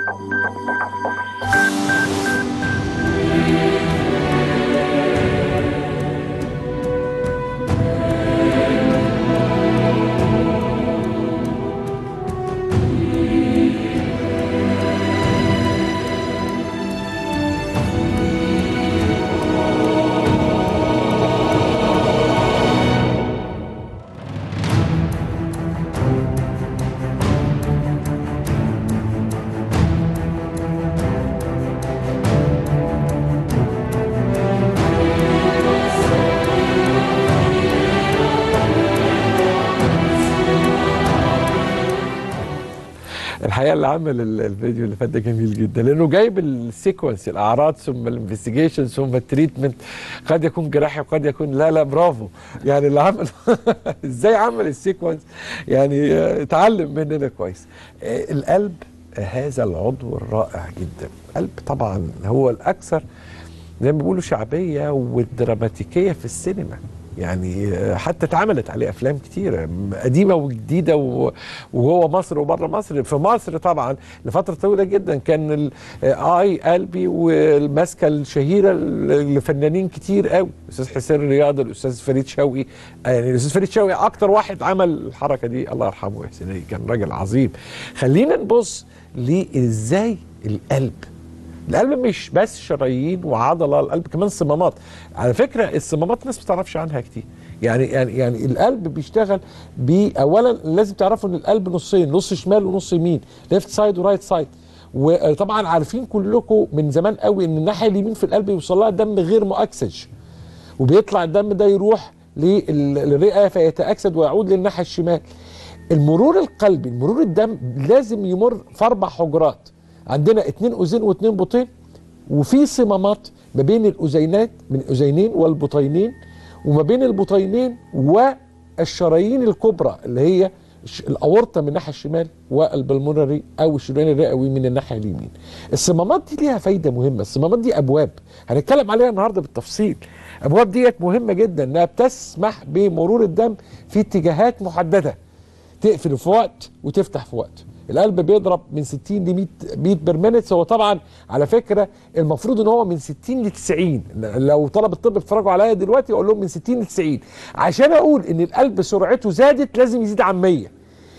الحقيقه اللي عمل ال- الفيديو اللي فات ده جميل جدا لانه جايب السيكونس الاعراض ثم الانفستيجيشن ثم التريتمنت قد يكون جراحي وقد يكون لا لا برافو يعني اللي عمل ازاي عمل السيكونس يعني آه، اتعلم مننا كويس آه، القلب آه، هذا العضو الرائع جدا القلب طبعا هو الاكثر زي ما بيقولوا شعبيه والدراماتيكيه في السينما يعني آه، حتى اتعملت عليه افلام كتيره م- قديمه وجديده و- وجوه مصر وبره مصر في مصر طبعا لفتره طويله جدا كان ال- آه، اي قلبي والماسكه الشهيره ل- لفنانين كتير قوي الاستاذ حسين رياض الاستاذ فريد شوقي آه، يعني الاستاذ فريد شوقي اكتر واحد عمل الحركه دي الله يرحمه ويحسن كان راجل عظيم خلينا نبص لازاي القلب القلب مش بس شرايين وعضله القلب كمان صمامات على فكره الصمامات الناس ما بتعرفش عنها كتير يعني يعني يعني القلب بيشتغل ب اولا لازم تعرفوا ان القلب نصين نص شمال ونص يمين ليفت سايد ورايت سايد وطبعا عارفين كلكم من زمان قوي ان الناحيه اليمين في القلب يوصل لها دم غير مؤكسج وبيطلع الدم ده يروح لل- للرئه فيتاكسد ويعود للناحيه الشمال المرور القلبي المرور الدم لازم يمر في اربع حجرات عندنا اتنين اذين واتنين بطين وفي صمامات ما بين الاذينات من الاذينين والبطينين وما بين البطينين والشرايين الكبرى اللي هي ش- الاورطه من الناحيه الشمال والبلمونري او الشريان الرئوي من الناحيه اليمين. الصمامات دي ليها فايده مهمه، الصمامات دي ابواب هنتكلم عليها النهارده بالتفصيل. ابواب ديت مهمه جدا انها بتسمح بمرور الدم في اتجاهات محدده. تقفل في وقت وتفتح في وقت القلب بيضرب من 60 ل 100 بيت بير مينتس هو طبعا على فكره المفروض ان هو من 60 ل 90 لو طلب الطب بيتفرجوا عليا دلوقتي اقول لهم من 60 ل 90 عشان اقول ان القلب سرعته زادت لازم يزيد عن 100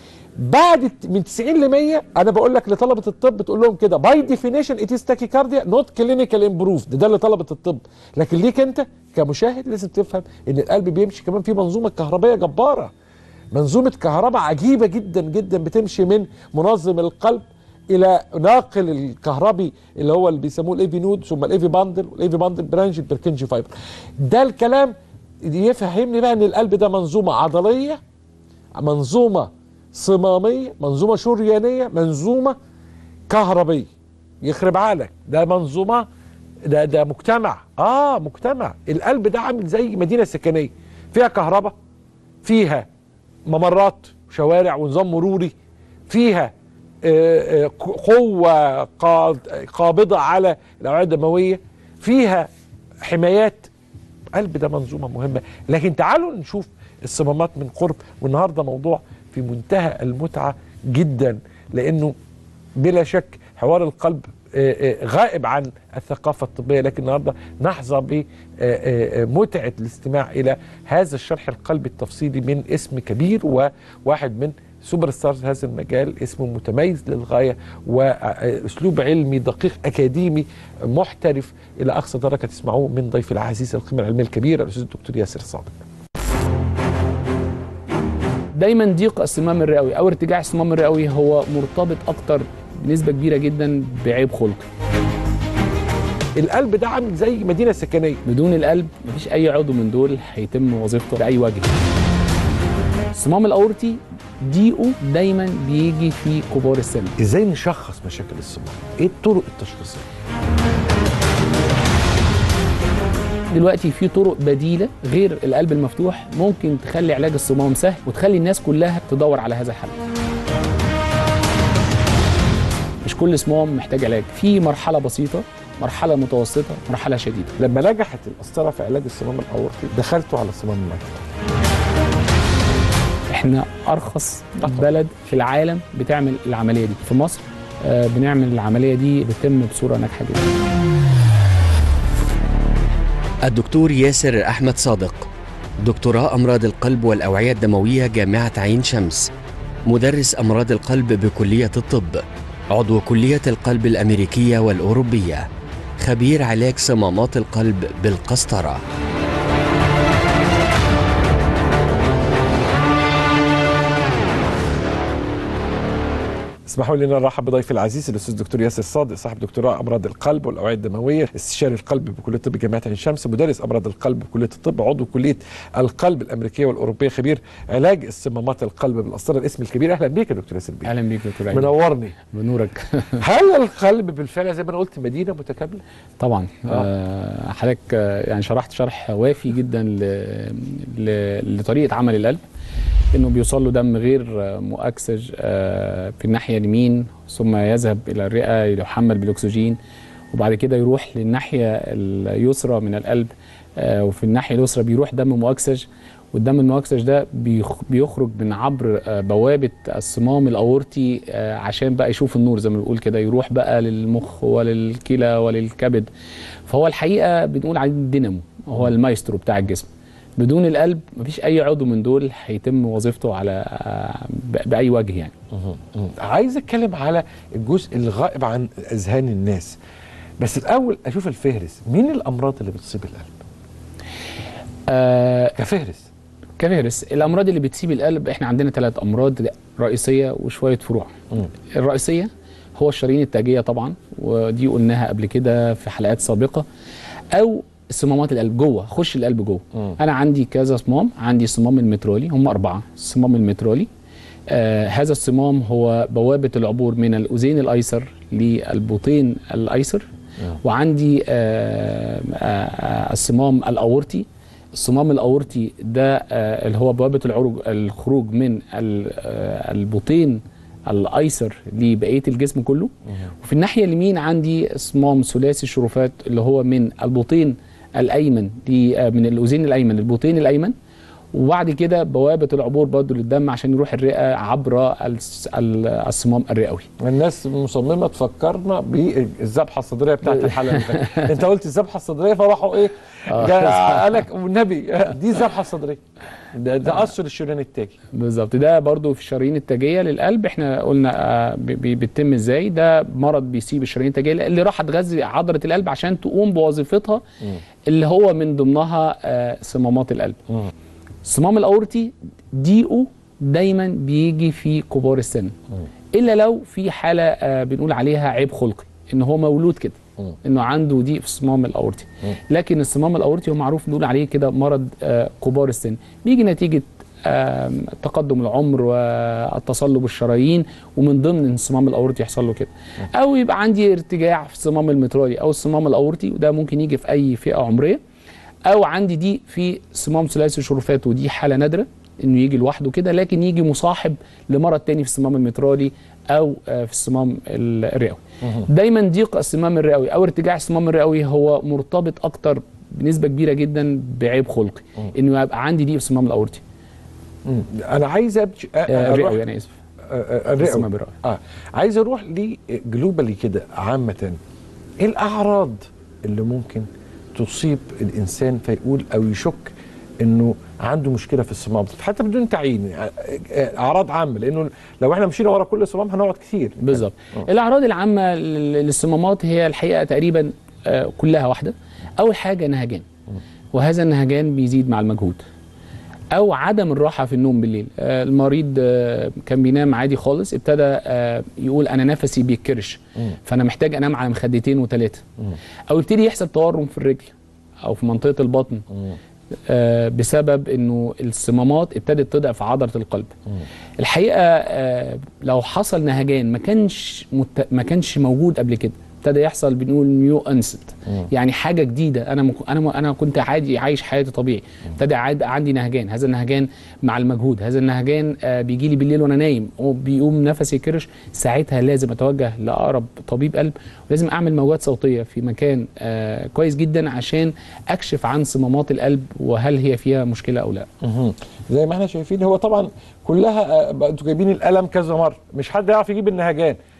بعد الت- من 90 ل 100 انا بقول لك لطلبه الطب تقول لهم كده باي ديفينيشن ات از تاكيكارديا نوت كلينيكال امبروفد ده لطلبه الطب لكن ليك انت كمشاهد لازم تفهم ان القلب بيمشي كمان في منظومه كهربائيه جباره منظومه كهرباء عجيبه جدا جدا بتمشي من منظم القلب الى ناقل الكهربي اللي هو اللي بيسموه الايفي نود ثم الايفي باندل والايفي باندل برانش البركنجي فايبر ده الكلام يفهمني بقى ان القلب ده منظومه عضليه منظومه صماميه منظومه شريانيه منظومه كهربيه يخرب عقلك ده منظومه ده ده مجتمع اه مجتمع القلب ده عامل زي مدينه سكنيه فيها كهرباء فيها ممرات وشوارع ونظام مروري فيها آه، آه، قوة قا- قابضة على الأوعية الدموية فيها حمايات قلب ده منظومة مهمة لكن تعالوا نشوف الصمامات من قرب والنهاردة موضوع في منتهى المتعة جدا لأنه بلا شك حوار القلب آه، آه، غائب عن الثقافة الطبية لكن النهاردة نحظى بمتعة الاستماع إلى هذا الشرح القلبي التفصيلي من اسم كبير وواحد من سوبر ستارز هذا المجال اسمه متميز للغاية وأسلوب علمي دقيق أكاديمي محترف إلى أقصى درجة تسمعوه من ضيف العزيز القيمة العلمية الكبيرة الأستاذ الدكتور ياسر صادق دايما ضيق الصمام الرئوي او ارتجاع الصمام الرئوي هو مرتبط اكتر بنسبه كبيره جدا بعيب خلقي القلب ده عامل زي مدينة سكنية بدون القلب مفيش اي عضو من دول هيتم وظيفته باي وجه الصمام الاورطي ضيقه دايما بيجي في كبار السن إزاي نشخص مشاكل الصمام إيه الطرق التشخيصية دلوقتي في طرق بديله غير القلب المفتوح ممكن تخلي علاج الصمام سهل وتخلي الناس كلها تدور على هذا الحل مش كل صمام محتاج علاج في مرحله بسيطه مرحله متوسطه مرحله شديده لما نجحت القسطرة في علاج الصمام الأورطي دخلتوا على الصمام المفتوح احنا ارخص بلد في العالم بتعمل العمليه دي في مصر آه، بنعمل العمليه دي بتتم بصوره ناجحه جدا الدكتور ياسر أحمد صادق دكتوراه أمراض القلب والأوعية الدموية جامعة عين شمس مدرس أمراض القلب بكلية الطب عضو كلية القلب الأمريكية والأوروبية خبير علاج صمامات القلب بالقسطرة اسمحوا لي ان نرحب بضيفي العزيز الاستاذ دكتور ياسر صادق صاحب دكتوراه امراض القلب والاوعيه الدمويه استشاري القلب بكليه الطب جامعه عين شمس مدرس امراض القلب بكليه الطب عضو كليه القلب الامريكيه والاوروبيه خبير علاج الصمامات القلب بالقسطره الاسم الكبير اهلا بيك يا دكتور ياسر بيه اهلا بيك دكتور عيد منورني بنورك هل القلب بالفعل زي ما انا قلت مدينه متكامله طبعا آه، حضرتك آه، يعني شرحت شرح وافي جدا ل... ل... لطريقه عمل القلب انه بيوصل له دم غير آه، مؤكسج آه، في الناحيه اليمين ثم يذهب الى الرئه يحمل بالاكسجين وبعد كده يروح للناحيه اليسرى من القلب آه، وفي الناحيه اليسرى بيروح دم مؤكسج والدم المؤكسج ده بيخ- بيخرج من عبر آه، بوابه الصمام الاورطي آه، عشان بقى يشوف النور زي ما بنقول كده يروح بقى للمخ وللكلى وللكبد فهو الحقيقه بنقول عليه الدينامو هو المايسترو بتاع الجسم بدون القلب مفيش اي عضو من دول هيتم وظيفته على آه، ب- باي وجه يعني عايز اتكلم على الجزء الغائب عن اذهان الناس بس الاول اشوف الفهرس مين الامراض اللي بتصيب القلب آه كفهرس كفارس الامراض اللي بتسيب القلب احنا عندنا ثلاث امراض رئيسيه وشويه فروع مم. الرئيسيه هو الشرايين التاجيه طبعا ودي قلناها قبل كده في حلقات سابقه او صمامات القلب جوه خش القلب جوه مم. انا عندي كذا صمام عندي الصمام المترولي هم اربعه الصمام المترولي آه هذا الصمام هو بوابه العبور من الاذين الايسر للبطين الايسر وعندي آه آه الصمام الاورطي الصمام الاورطي ده آه اللي هو بوابه العروج الخروج من ال- آه البطين الايسر لبقيه الجسم كله وفي الناحيه اليمين عندي صمام ثلاثي الشرفات اللي هو من البطين الايمن ل- آه من الاذين الايمن للبطين الايمن وبعد كده بوابه العبور برضه للدم عشان يروح الرئه عبر الس- ال- الصمام الرئوي الناس مصممه تفكرنا بالذبحه الصدريه بتاعت الحلقه اللي فاتت انت قلت الذبحه الصدريه فراحوا ايه جا- قال لك والنبي دي الذبحه الصدريه ده, ده اثر الشريان التاجي بالظبط ده برضو في الشرايين التاجيه للقلب احنا قلنا آه، بي- بي- بيتم ازاي ده مرض بيسيب الشرايين التاجيه اللي راح تغذي عضله القلب عشان تقوم بوظيفتها اللي هو من ضمنها آه، صمامات القلب الصمام الاورطي ضيقه دايما بيجي في كبار السن الا لو في حاله آه، بنقول عليها عيب خلقي ان هو مولود كده مم. انه عنده ضيق في الصمام الاورطي لكن الصمام الاورطي هو معروف نقول عليه كده مرض آه، كبار السن بيجي نتيجه آم، تقدم العمر والتصلب الشرايين ومن ضمن الصمام الاورطي يحصل له كده او يبقى عندي ارتجاع في الصمام المترالي او الصمام الاورطي وده ممكن يجي في اي فئه عمريه او عندي دي في صمام ثلاثي الشرفات ودي حاله نادره انه يجي لوحده كده لكن يجي مصاحب لمرض تاني في الصمام المترالي او آه، في الصمام الرئوي دايما ضيق الصمام الرئوي او ارتجاع الصمام الرئوي هو مرتبط اكتر بنسبه كبيره جدا بعيب خلقي انه يبقى عندي دي في الصمام الاورطي مم. انا عايز أبش... أ- آه، اروح الرئوي انا اسف آه، آه، الرئوي الصمام الرئوي اه عايز اروح لجلوبالي كده عامه ايه الاعراض اللي ممكن تصيب الانسان فيقول او يشك انه عنده مشكله في الصمام حتى بدون تعيين يعني، آه، اعراض عامه لانه لو احنا مشينا ورا كل صمام هنقعد كتير بالظبط الاعراض العامه لل- للصمامات هي الحقيقه تقريبا آه، كلها واحده اول حاجه نهجان وهذا النهجان بيزيد مع المجهود او عدم الراحه في النوم بالليل آه، المريض آه، كان بينام عادي خالص ابتدى آه، يقول انا نفسي بيتكرش فانا محتاج انام على مخدتين وثلاثه او يبتدي يحصل تورم في الرجل او في منطقه البطن آه، بسبب انه الصمامات ابتدت تضعف عضله القلب الحقيقه آه، لو حصل نهجان ما كانش مت... ما كانش موجود قبل كده ابتدى يحصل بنقول نيو انست يعني حاجه جديده انا مك... انا م... انا كنت عادي عايش حياتي طبيعي ابتدى عاد... عندي نهجان هذا النهجان مع المجهود هذا النهجان آه بيجي لي بالليل وانا نايم وبيقوم نفسي يكرش ساعتها لازم اتوجه لاقرب طبيب قلب ولازم اعمل موجات صوتيه في مكان آه كويس جدا عشان اكشف عن صمامات القلب وهل هي فيها مشكله او لا مهم. زي ما احنا شايفين هو طبعا كلها آه، بقى انتوا جايبين الالم كذا مره مش حد يعرف يجيب النهجان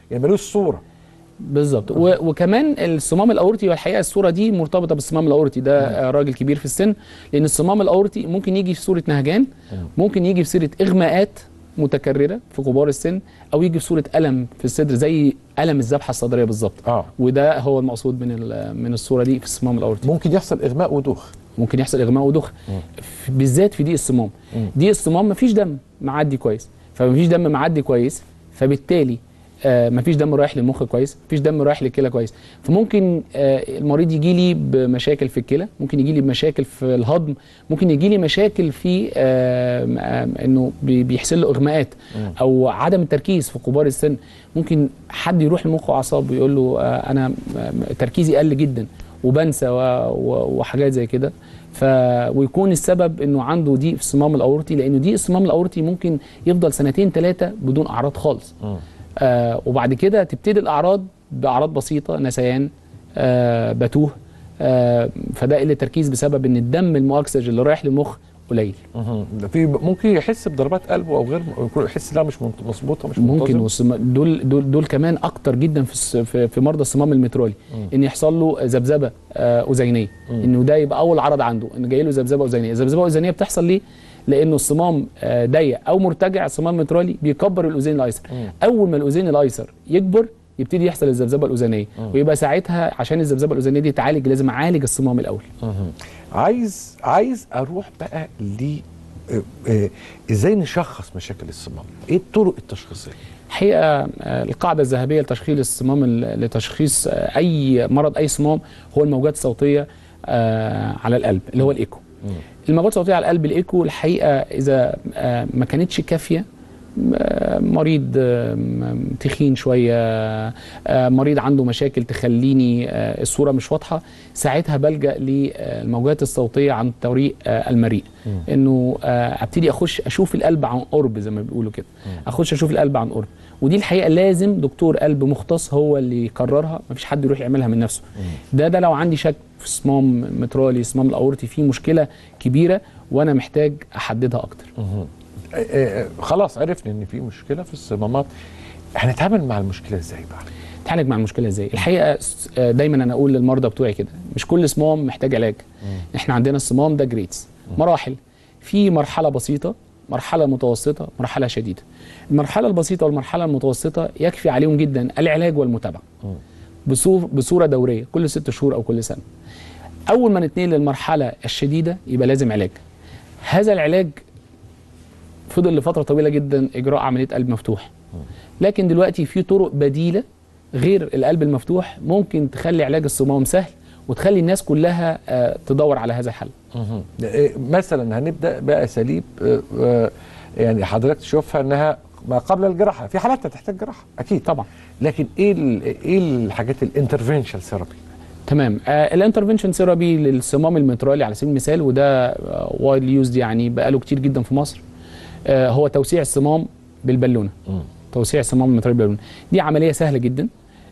يعني ملوش صوره بالظبط و- وكمان الصمام الاورطي والحقيقه الصوره دي مرتبطه بالصمام الاورطي ده آه، راجل كبير في السن لان الصمام الاورطي ممكن يجي في صوره نهجان ممكن يجي في صوره اغماءات متكرره في كبار السن او يجي في صوره الم في الصدر زي الم الذبحه الصدريه بالظبط اه وده هو المقصود من ال- من الصوره دي في الصمام الاورطي ممكن يحصل اغماء ودوخ ممكن يحصل اغماء ودخن في- بالذات في ضيق الصمام ضيق الصمام مفيش دم معدي كويس فمفيش دم معدي كويس فبالتالي آه مفيش دم رايح للمخ كويس مفيش دم رايح للكلى كويس فممكن آه المريض يجي لي بمشاكل في الكلى ممكن يجي لي بمشاكل في الهضم ممكن يجي لي مشاكل في آه آه انه بي- بيحصل له اغماءات او عدم التركيز في كبار السن ممكن حد يروح لمخ واعصاب ويقول له آه انا آه، تركيزي قل جدا وبنسى و... و... وحاجات زي كده ف ويكون السبب انه عنده ضيق في الصمام الاورطي لانه ضيق الصمام الاورطي ممكن يفضل سنتين ثلاثه بدون اعراض خالص آه وبعد كده تبتدي الاعراض باعراض بسيطه نسيان آه بتوه آه فده قله تركيز بسبب ان الدم المؤكسج اللي رايح للمخ قليل ده في ممكن يحس بضربات قلبه او غير يكون يحس انها مش منت- مظبوطه مش ممكن منتظمة. والصما- دول دول دول كمان اكتر جدا في الس- في, في مرضى الصمام المترالي ان يحصل له ذبذبه آه، اذينيه انه ده يبقى اول عرض عنده ان جاي له ذبذبه اذينيه الذبذبه الاذينيه بتحصل ليه لانه الصمام آه، ضيق او مرتجع الصمام المترالي بيكبر الاذين الايسر اول ما الاذين الايسر يكبر يبتدي يحصل الذبذبه الاذينيه ويبقى ساعتها عشان الذبذبه الاذينيه دي تعالج لازم اعالج الصمام الاول عايز عايز اروح بقى ل آه، آه، ازاي نشخص مشاكل الصمام ايه الطرق التشخيصيه الحقيقه آه، القاعده الذهبيه لتشخيص الصمام ال- لتشخيص آه، اي مرض اي صمام هو الموجات الصوتيه آه، على القلب اللي هو الايكو الموجات الصوتيه على القلب الايكو الحقيقه اذا آه، ما كانتش كافيه آه، مريض آه، م- تخين شويه آه، مريض عنده مشاكل تخليني آه، الصوره مش واضحه ساعتها بلجا للموجات الصوتيه عن طريق آه، المريء انه آه، ابتدي اخش اشوف القلب عن قرب زي ما بيقولوا كده اخش اشوف القلب عن قرب ودي الحقيقه لازم دكتور قلب مختص هو اللي يقررها مفيش حد يروح يعملها من نفسه ده ده لو عندي شك في صمام مترالي صمام الاورطي فيه مشكله كبيره وانا محتاج احددها اكتر آه، آه، خلاص عرفنا ان في مشكله في الصمامات هنتعامل مع المشكله ازاي بقى تعالج مع المشكله ازاي الحقيقه س- آه، دايما انا اقول للمرضى بتوعي كده مش كل صمام محتاج علاج احنا عندنا الصمام ده جريدز مراحل في مرحله بسيطه مرحله متوسطه مرحله شديده المرحله البسيطه والمرحله المتوسطه يكفي عليهم جدا العلاج والمتابعه بصور بصوره دوريه كل ست شهور او كل سنه اول ما نتنقل للمرحله الشديده يبقى لازم علاج هذا العلاج فضل لفتره طويله جدا اجراء عمليه قلب مفتوح لكن دلوقتي في طرق بديله غير القلب المفتوح ممكن تخلي علاج الصمام سهل وتخلي الناس كلها آه، تدور على هذا الحل آه، مثلا هنبدا باساليب آه، آه، يعني حضرتك تشوفها انها ما قبل الجراحه في حالات تحتاج جراحه اكيد طبعا لكن ايه ال- ايه الحاجات الانترفنشال ثيرابي تمام آه الانترفنشن ثيرابي للصمام المترالي على سبيل المثال وده وايد يوزد يعني بقاله كتير جدا في مصر آه هو توسيع الصمام بالبالونه توسيع الصمام المترالي بالبالونه دي عمليه سهله جدا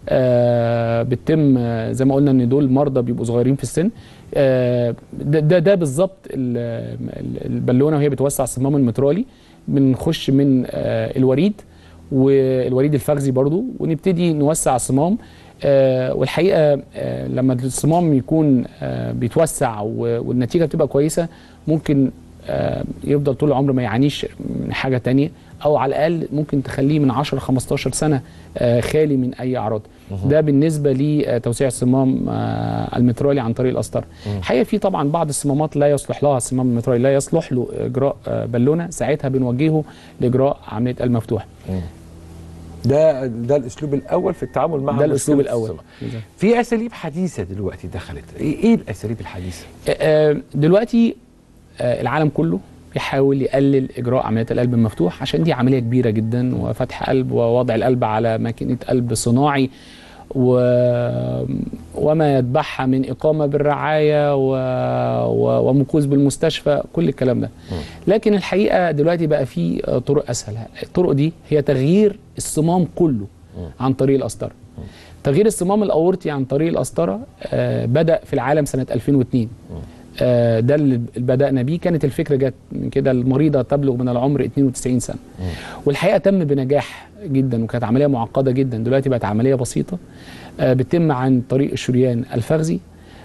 آه بتتم آه زي ما قلنا ان دول مرضى بيبقوا صغيرين في السن آه ده ده, ده بالظبط ال- ال- البالونه وهي بتوسع الصمام المترالي بنخش من آه الوريد والوريد الفخذي برضو ونبتدي نوسع الصمام آه والحقيقه آه لما الصمام يكون آه بيتوسع و- والنتيجه بتبقى كويسه ممكن آه يفضل طول العمر ما يعانيش من حاجه تانية او على الاقل ممكن تخليه من 10 15 سنه آه خالي من اي اعراض ده بالنسبه لتوسيع الصمام آه المترالي عن طريق القسطره الحقيقه في طبعا بعض الصمامات لا يصلح لها الصمام المترالي لا يصلح له اجراء آه بالونه ساعتها بنوجهه لاجراء عمليه قلب مفتوح ده ده الاسلوب الاول في التعامل مع ده الاسلوب مشكلة الاول الصمام. في اساليب حديثه دلوقتي دخلت ايه إيه الاساليب الحديثه آه، دلوقتي آه، العالم كله بيحاول يقلل اجراء عمليات القلب المفتوح عشان دي عمليه كبيره جدا وفتح قلب ووضع القلب على ماكينه قلب صناعي و... وما يتبعها من اقامه بالرعايه و... و... ومكوث بالمستشفى كل الكلام ده لكن الحقيقه دلوقتي بقى في آه، طرق اسهل الطرق دي هي تغيير الصمام كله عن طريق القسطره تغيير الصمام الاورطي عن طريق القسطره آه، بدا في العالم سنه 2002 آه، ده اللي بدانا بيه كانت الفكره جت من كده المريضه تبلغ من العمر 92 سنه والحقيقه تم بنجاح جدا وكانت عمليه معقده جدا دلوقتي بقت عمليه بسيطه آه، بتتم عن طريق الشريان الفخذي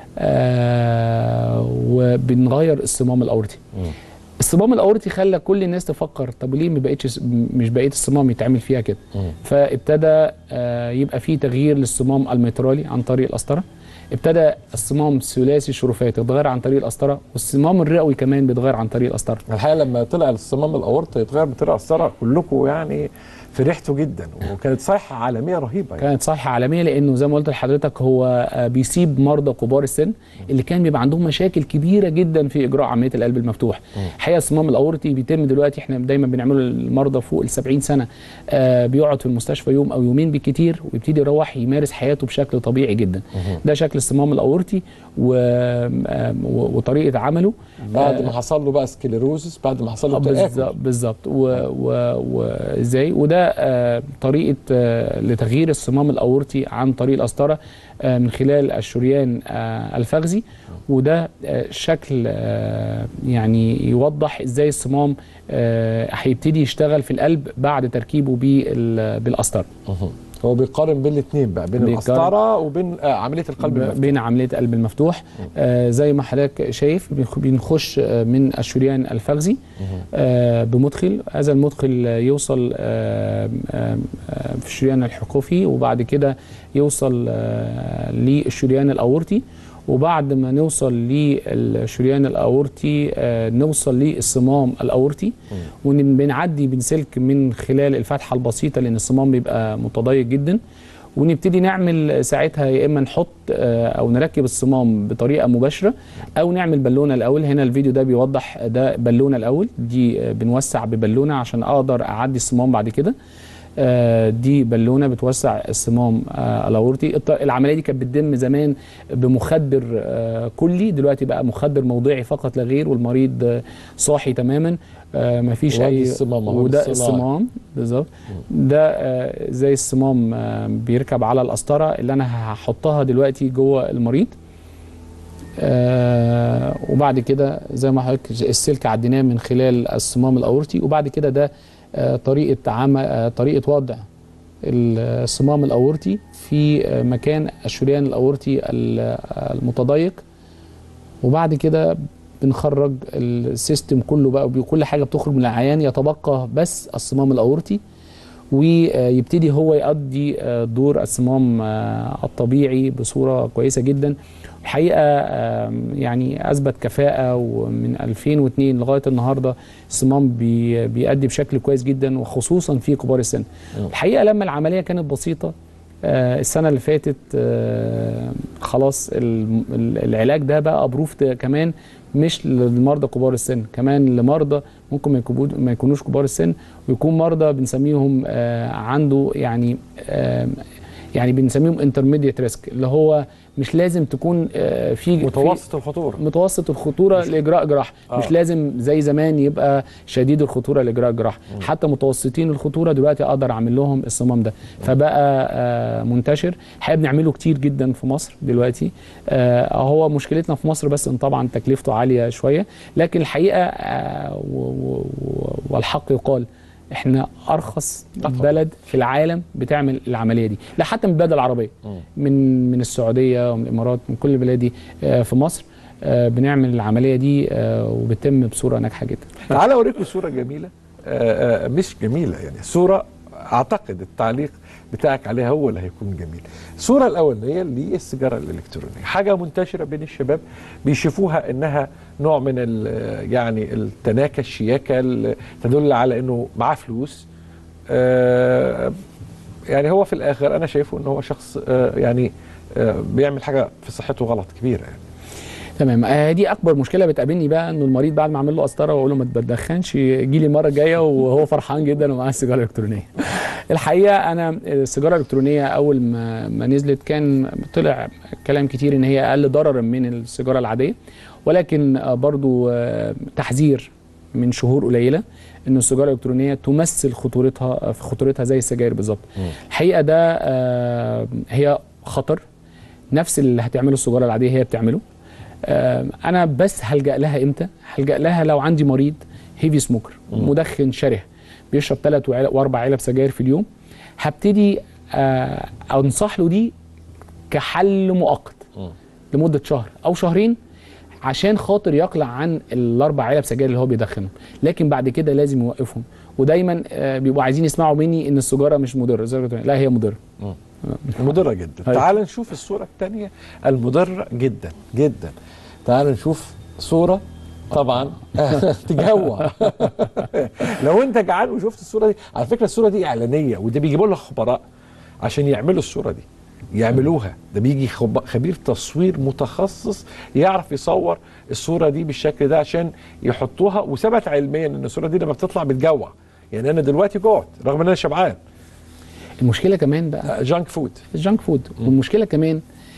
آه، وبنغير الصمام الاورطي الصمام الاورطي خلى كل الناس تفكر طب ليه ما بقتش مش بقيه الصمام يتعمل فيها كده فابتدى آه، يبقى في تغيير للصمام الميترالي عن طريق القسطره ابتدى الصمام الثلاثي الشرفات يتغير عن طريق القسطره والصمام الرئوي كمان بيتغير عن طريق القسطره الحقيقه لما طلع الصمام الاورطه يتغير بطريقه الصرع كلكم يعني فرحتوا جدا وكانت صيحه عالميه رهيبه يعني. كانت صحة عالمية لأنه زي ما قلت لحضرتك هو آه، بيسيب مرضى كبار السن اللي كان بيبقى عندهم مشاكل كبيرة جدا في إجراء عملية القلب المفتوح. الحقيقة الصمام الأورطي بيتم دلوقتي احنا دايما بنعمله للمرضى فوق ال 70 سنة آه، بيقعد في المستشفى يوم أو يومين بالكتير ويبتدي يروح يمارس حياته بشكل طبيعي جدا. ده شكل الصمام الأورطي و... آه، و- وطريقة عمله بعد ما حصل له بقى سكليروزس بعد ما حصل له آه، تآكل بالظبط بالظبط و- و- وازاي وده آه، طريقه آه، لتغيير الصمام الاورطي عن طريق القسطره آه، من خلال الشريان آه، الفخذي وده آه، شكل آه، يعني يوضح ازاي الصمام آه، هيبتدي يشتغل في القلب بعد تركيبه بال- بالقسطره هو بيقارن بين الاثنين بقى بين بيقارن- القسطره وبين آه عمليه القلب المفتوح بين عمليه قلب المفتوح آه زي ما حضرتك شايف بنخ- بنخش آه من الشريان الفخذي آه بمدخل هذا المدخل آه، يوصل آه آه آه، في الشريان الحقوفي وبعد كده يوصل آه للشريان الاورطي وبعد ما نوصل للشريان الاورطي آه نوصل للصمام الاورطي وبنعدي بنسلك من خلال الفتحه البسيطه لان الصمام بيبقى متضيق جدا ونبتدي نعمل ساعتها يا اما نحط آه، او نركب الصمام بطريقه مباشره او نعمل بالونه الاول هنا الفيديو ده بيوضح ده بالونه الاول دي آه، بنوسع ببالونه عشان اقدر اعدي الصمام بعد كده آه، دي بالونه بتوسع الصمام آه، الاورطي الط- العمليه دي كانت بتتم زمان بمخدر آه، كلي دلوقتي بقى مخدر موضعي فقط لا غير والمريض آه، صاحي تماما آه، مفيش وادي اي الصمام أهو، وده الصناعي. الصمام بالظبط ده آه، زي الصمام آه، بيركب على القسطره اللي انا هحطها دلوقتي جوه المريض آه وبعد كده زي ما حضرتك السلك عديناه من خلال الصمام الاورطي وبعد كده ده آه طريقه عمل آه طريقه وضع الصمام الاورطي في آه مكان الشريان الاورطي ال- المتضيق وبعد كده بنخرج السيستم كله بقى وكل حاجه بتخرج من العيان يتبقى بس الصمام الاورطي ويبتدي هو يؤدي آه، دور الصمام آه، الطبيعي بصوره كويسه جدا الحقيقه آم، يعني اثبت كفاءه ومن 2002 لغايه النهارده الصمام بي- بيأدي بشكل كويس جدا وخصوصا في كبار السن الحقيقه لما العمليه كانت بسيطه آه، السنه اللي فاتت آه، خلاص ال- ال- العلاج ده بقى ابروفت كمان مش للمرضى كبار السن كمان لمرضى ممكن ما يكونوا- ما يكونوش كبار السن ويكون مرضى بنسميهم آه، عنده يعني آه، يعني بنسميهم انترميديت ريسك اللي هو مش لازم تكون آه، في في- متوسط الخطوره متوسط الخطوره لاجراء جراحه آه. مش لازم زي زمان يبقى شديد الخطوره لاجراء جراحه حتى متوسطين الخطوره دلوقتي اقدر اعمل لهم الصمام ده فبقى آه منتشر الحقيقه بنعمله كتير جدا في مصر دلوقتي آه هو مشكلتنا في مصر بس ان طبعا تكلفته عاليه شويه لكن الحقيقه آه و- و- و- والحق يقال احنا ارخص طبعاً. بلد في العالم بتعمل العمليه دي لا حتى من البلاد العربيه من من السعوديه ومن الامارات من كل البلاد دي آه، في مصر آه، بنعمل العمليه دي آه، وبتتم بصوره ناجحه جدا تعال اوريكم صوره جميله آه، آه، مش جميله يعني صوره اعتقد التعليق بتاعك عليها هو اللي هيكون جميل الصوره الاولانيه اللي هي السيجاره الالكترونيه حاجه منتشره بين الشباب بيشوفوها انها نوع من ال- يعني التناكه الشياكه اللي تدل على انه معاه فلوس آه، يعني هو في الاخر انا شايفه ان هو شخص آه، يعني آه، بيعمل حاجه في صحته غلط كبيره يعني تمام آه، دي اكبر مشكله بتقابلني بقى انه المريض بعد ما اعمل له قسطره واقول له ما تدخنش يجي لي المره الجايه وهو فرحان جدا ومعاه السيجاره الالكترونيه الحقيقه انا السيجاره الالكترونيه اول ما ما نزلت كان طلع كلام كتير ان هي اقل ضررا من السيجاره العاديه ولكن آه، برضو آه، تحذير من شهور قليله ان السيجاره الالكترونيه تمثل خطورتها في خطورتها زي السجاير بالظبط الحقيقه ده آه، هي خطر نفس اللي هتعمله السيجاره العاديه هي بتعمله آه، انا بس هلجا لها امتى هلجا لها لو عندي مريض هيفي سموكر مدخن شره بيشرب ثلاث واربع علب سجاير في اليوم هبتدي آه، انصح له دي كحل مؤقت لمده شهر او شهرين عشان خاطر يقلع عن الاربع علب سجاير اللي هو بيدخنهم لكن بعد كده لازم يوقفهم ودايما آه، بيبقوا عايزين يسمعوا مني ان السيجاره مش مضره السيجارة- لا هي مضره مضرة جدا هاي. تعال نشوف الصورة الثانية المضرة جدا جدا تعال نشوف صورة طبعا تجوع لو انت جعان وشفت الصورة دي على فكرة الصورة دي اعلانية وده بيجيبوا لها خبراء عشان يعملوا الصورة دي يعملوها ده بيجي خب- خبير تصوير متخصص يعرف يصور الصورة دي بالشكل ده عشان يحطوها وثبت علميا ان الصورة دي لما بتطلع بتجوع يعني انا دلوقتي جوعت رغم ان انا شبعان المشكله كمان بقى جانك فود الجانك فود والمشكله كمان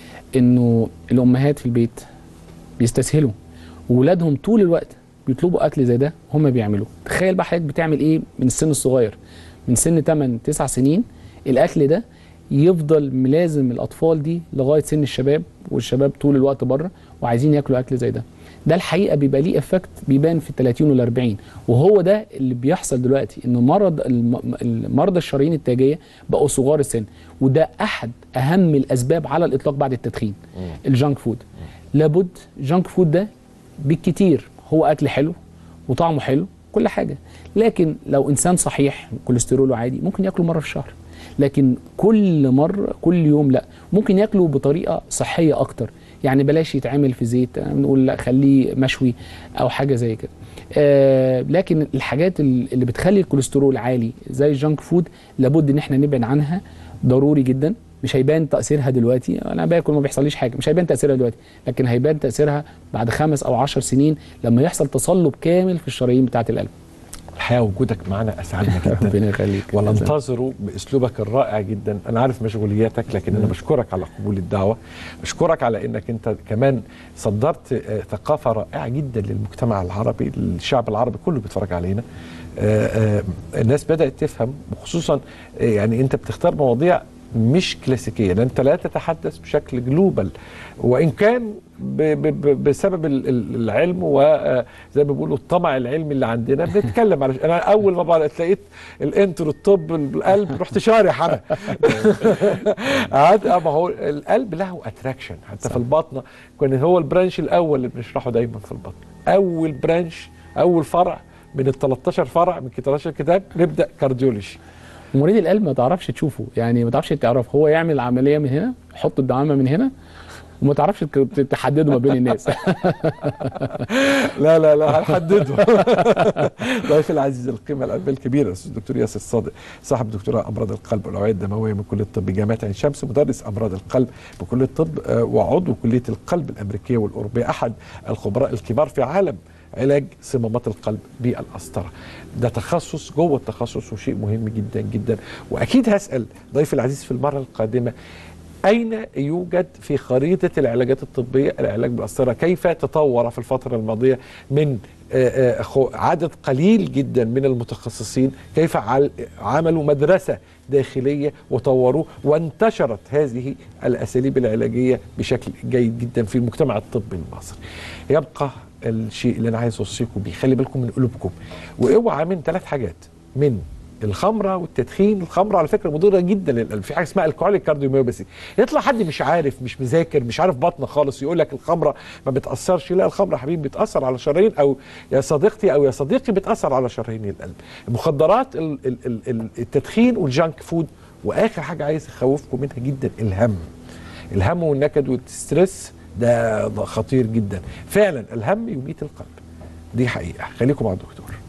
انه الامهات في البيت بيستسهلوا وولادهم طول الوقت بيطلبوا اكل زي ده هم بيعملوه تخيل بقى حضرتك بتعمل ايه من السن الصغير من سن 8 9 سنين الاكل ده يفضل ملازم الاطفال دي لغايه سن الشباب والشباب طول الوقت بره وعايزين ياكلوا اكل زي ده ده الحقيقه بيبقى ليه افكت بيبان في ال 30 وال 40 وهو ده اللي بيحصل دلوقتي ان مرض الم- المرضى الشرايين التاجيه بقوا صغار السن وده احد اهم الاسباب على الاطلاق بعد التدخين الجانك فود لابد جانك فود ده بالكتير هو اكل حلو وطعمه حلو كل حاجه لكن لو انسان صحيح كوليستروله عادي ممكن ياكله مره في الشهر لكن كل مره كل يوم لا ممكن ياكله بطريقه صحيه اكتر يعني بلاش يتعمل في زيت نقول لا خليه مشوي او حاجه زي كده آه لكن الحاجات اللي بتخلي الكوليسترول عالي زي الجانك فود لابد ان احنا نبعد عنها ضروري جدا مش هيبان تاثيرها دلوقتي انا باكل ما بيحصليش حاجه مش هيبان تاثيرها دلوقتي لكن هيبان تاثيرها بعد خمس او عشر سنين لما يحصل تصلب كامل في الشرايين بتاعه القلب الحقيقه وجودك معنا اسعدنا جدا ربنا يخليك وننتظره باسلوبك الرائع جدا انا عارف مشغولياتك لكن انا بشكرك على قبول الدعوه بشكرك على انك انت كمان صدرت آه، ثقافه رائعه جدا للمجتمع العربي الشعب العربي كله بيتفرج علينا آه، آه، الناس بدات تفهم وخصوصا آه، يعني انت بتختار مواضيع مش كلاسيكيه لان انت لا تتحدث بشكل جلوبال وان كان ب ب ب بسبب ال- ال- العلم وزي ما بيقولوا الطمع العلمي اللي عندنا بنتكلم على انا اول ما بقى لقيت الانترو الطب القلب رحت شارح انا قعدت ما هو القلب له اتراكشن حتى في البطنه كان هو البرانش الاول اللي بنشرحه دايما في البطن اول برانش اول فرع من ال 13 فرع من 13 كتاب نبدا كارديولوجي ومريض القلب ما تعرفش تشوفه يعني ما تعرفش تعرف هو يعمل العمليه من هنا يحط الدعامه من هنا وما تعرفش تك- تحدده ما بين الناس لا لا لا هنحدده ضيفي العزيز القيمه القلبيه الكبيره الاستاذ الدكتور ياسر الصادق صاحب دكتوراه امراض القلب والاوعيه الدمويه من كليه الطب جامعه عين شمس مدرس امراض القلب بكليه الطب آه، وعضو كليه القلب الامريكيه والاوروبيه احد الخبراء الكبار في عالم علاج صمامات القلب بالقسطره ده تخصص جوه التخصص وشيء مهم جدا جدا واكيد هسال ضيفي العزيز في المره القادمه أين يوجد في خريطة العلاجات الطبية العلاج بالقسطرة كيف تطور في الفترة الماضية من آه، آه، خو- عدد قليل جدا من المتخصصين كيف عل- عملوا مدرسة داخلية وطوروه وانتشرت هذه الأساليب العلاجية بشكل جيد جدا في المجتمع الطبي المصري يبقى الشيء اللي أنا عايز أوصيكم بيه خلي بالكم من قلوبكم واوعى من ثلاث حاجات من الخمره والتدخين الخمره على فكره مضره جدا للقلب في حاجه اسمها الكحوليك كارديوميوباثي يطلع حد مش عارف مش مذاكر مش عارف بطنه خالص يقول لك الخمره ما بتاثرش لا الخمره يا حبيبي بتاثر على شرايين او يا صديقتي او يا صديقي بتاثر على شرايين القلب المخدرات ال- ال- ال- ال- التدخين والجانك فود واخر حاجه عايز اخوفكم منها جدا الهم الهم والنكد والستريس ده ده خطير جدا فعلا الهم يميت القلب دي حقيقه خليكم مع الدكتور